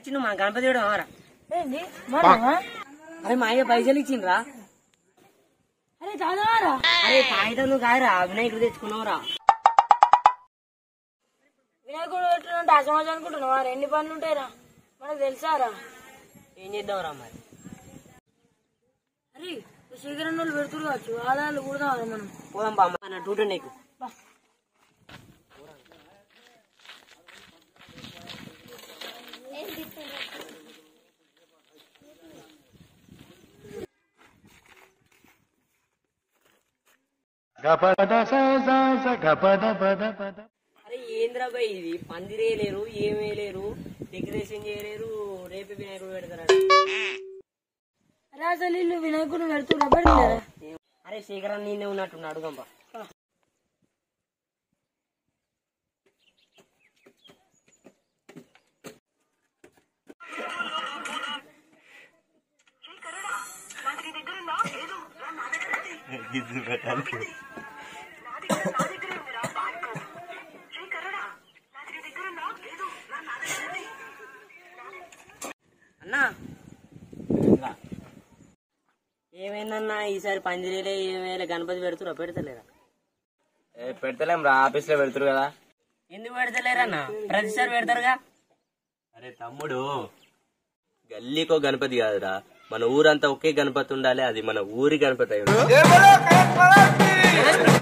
వచ్చిండు మా గణపతి కూడా మారా ఏంది మనమా? అరే మా అయ్య పైసలు ఇచ్చిండ్రా అరే చదవారా అరే కాగితం నువ్వు కాదురా వినాయకుడు తెచ్చుకున్నావురా వినాయకుడు పెట్టినంటే అసమాజం అనుకుంటున్నావా ఎన్ని పనులు ఉంటాయిరా మనకు తెలుసారా ఏం చేద్దాంరా మరి అరే శేఖరన్ వాళ్ళు పెడుతురు కావచ్చు ఆదాయాలు కూడా మనం పోదాం బా అన్న టూట నీకు బా. అరే ఏంద్రా బాయ్ ఇది పందిరేయలేరు ఏమేయలేరు డెకరేషన్ చేయలేరు రేపు వినాయకుడు పెడతారా అరే అసలు వీళ్ళు వినాయకుడు పెడుతున్నా పెడతారా అరే శేఖరన్ నేనే ఉన్నట్టున్నా అడుగంపా అన్నా ఏమైందన్నా ఈసారి పందిరేలే ఏమైనా గణపతి పెడుతురా పెడతలేరా పెడతలేం రా ఆఫీస్ లో పెడతారు కదా ఎందుకు పెడతలేరన్నా ప్రతిసారి పెడతారుగా అరే తమ్ముడు గల్లీకో గణపతి కాదురా మన ఊరంతా ఒకే గణపతి ఉండాలి అది మన ఊరి గణపతి అయి ఉండాలి.